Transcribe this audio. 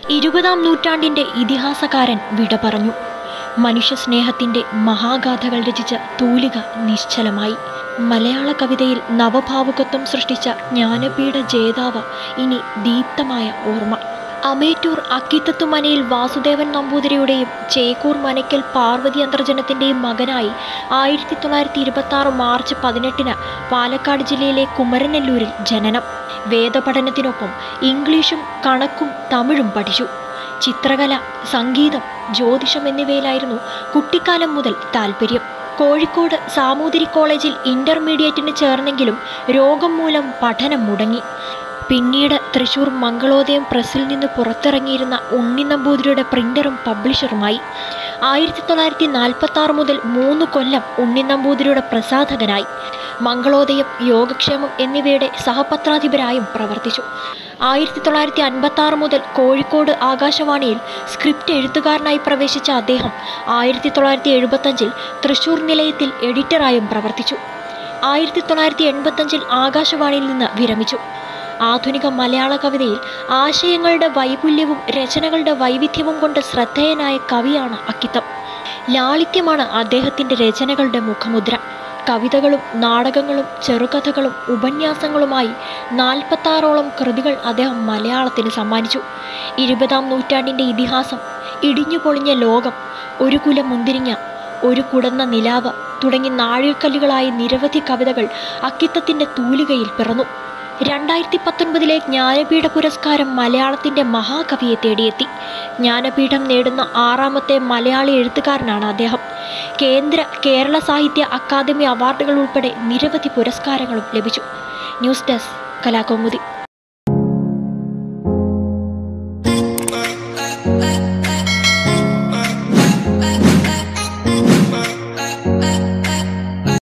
ഇരുപതാം നൂറ്റാണ്ടിൻ്റെ ഇതിഹാസകാരൻ വിട പറഞ്ഞു മനുഷ്യസ്നേഹത്തിൻ്റെ മഹാഗാഥകൾ രചിച്ച തൂലിക നിശ്ചലമായി മലയാള കവിതയിൽ നവഭാവുകത്വം സൃഷ്ടിച്ച ജ്ഞാനപീഠ ജേതാവ് ഇനി ദീപ്തമായ ഓർമ്മ അമേറ്റൂർ അക്കിത്തത്തുമനയിൽ വാസുദേവൻ നമ്പൂതിരിയുടെയും ചേക്കൂർ മനയ്ക്കൽ പാർവതി അന്തർജനത്തിൻ്റെയും മകനായി ആയിരത്തി തൊള്ളായിരത്തി ഇരുപത്തി ആറ് മാർച്ച് പതിനെട്ടിന് പാലക്കാട് ജില്ലയിലെ കുമരനെല്ലൂരിൽ ജനനം വേദപഠനത്തിനൊപ്പം ഇംഗ്ലീഷും കണക്കും തമിഴും പഠിച്ചു ചിത്രകല സംഗീതം ജ്യോതിഷം എന്നിവയിലായിരുന്നു കുട്ടിക്കാലം മുതൽ താല്പര്യം കോഴിക്കോട് സാമൂതിരി കോളേജിൽ ഇന്റർമീഡിയറ്റിന് ചേർന്നെങ്കിലും രോഗം മൂലം പഠനം മുടങ്ങി പിന്നീട് തൃശൂർ മംഗളോദയം പ്രസ്സിൽ നിന്ന് പുറത്തിറങ്ങിയിരുന്ന ഉണ്ണി നമ്പൂതിരിയുടെ പ്രിന്ററും പബ്ലിഷറുമായി ആയിരത്തി തൊള്ളായിരത്തി നാൽപ്പത്തി ആറ് മുതൽ മൂന്ന് കൊല്ലം ഉണ്ണി നമ്പൂതിരിയുടെ പ്രസാധകനായി മംഗളോദയം യോഗക്ഷേമം എന്നിവയുടെ സഹപത്രാധിപരായും പ്രവർത്തിച്ചു ആയിരത്തി തൊള്ളായിരത്തി അൻപത്തി ആറ് മുതൽ കോഴിക്കോട് ആകാശവാണിയിൽ സ്ക്രിപ്റ്റ് എഴുത്തുകാരനായി പ്രവേശിച്ച അദ്ദേഹം ആയിരത്തി തൊള്ളായിരത്തി എഴുപത്തഞ്ചിൽ തൃശൂർ നിലയത്തിൽ എഡിറ്ററായും പ്രവർത്തിച്ചു ആയിരത്തി തൊള്ളായിരത്തി എൺപത്തഞ്ചിൽ ആകാശവാണിയിൽ നിന്ന് വിരമിച്ചു ആധുനിക മലയാള കവിതയിൽ ആശയങ്ങളുടെ വൈപുല്യവും രചനകളുടെ വൈവിധ്യവും കൊണ്ട് ശ്രദ്ധേയനായ കവിയാണ് അക്കിത്തം ലാളിത്യമാണ് അദ്ദേഹത്തിൻ്റെ രചനകളുടെ മുഖമുദ്ര കവിതകളും നാടകങ്ങളും ചെറുകഥകളും ഉപന്യാസങ്ങളുമായി നാൽപ്പത്താറോളം കൃതികൾ അദ്ദേഹം മലയാളത്തിന് സമ്മാനിച്ചു ഇരുപതാം നൂറ്റാണ്ടിൻ്റെ ഇതിഹാസം ഇടിഞ്ഞു പൊളിഞ്ഞ ലോകം ഒരു കുല മുന്തിരിങ്ങ ഒരു കുടന്ന നിലാവ് തുടങ്ങി നാഴികക്കല്ലുകളായ നിരവധി കവിതകൾ അക്കിത്തത്തിൻ്റെ തൂലികയിൽ പിറന്നു രണ്ടായിരത്തി പത്തൊൻപതിലെ ജ്ഞാനപീഠ പുരസ്കാരം മലയാളത്തിൻ്റെ മഹാകവിയെ തേടിയെത്തി ജ്ഞാനപീഠം നേടുന്ന ആറാമത്തെ മലയാളി എഴുത്തുകാരനാണ് അദ്ദേഹം കേന്ദ്ര കേരള സാഹിത്യ അക്കാദമി അവാർഡുകൾ ഉൾപ്പെടെ നിരവധി പുരസ്കാരങ്ങളും ലഭിച്ചു ന്യൂസ് ഡെസ്ക് കലാകൗമുദി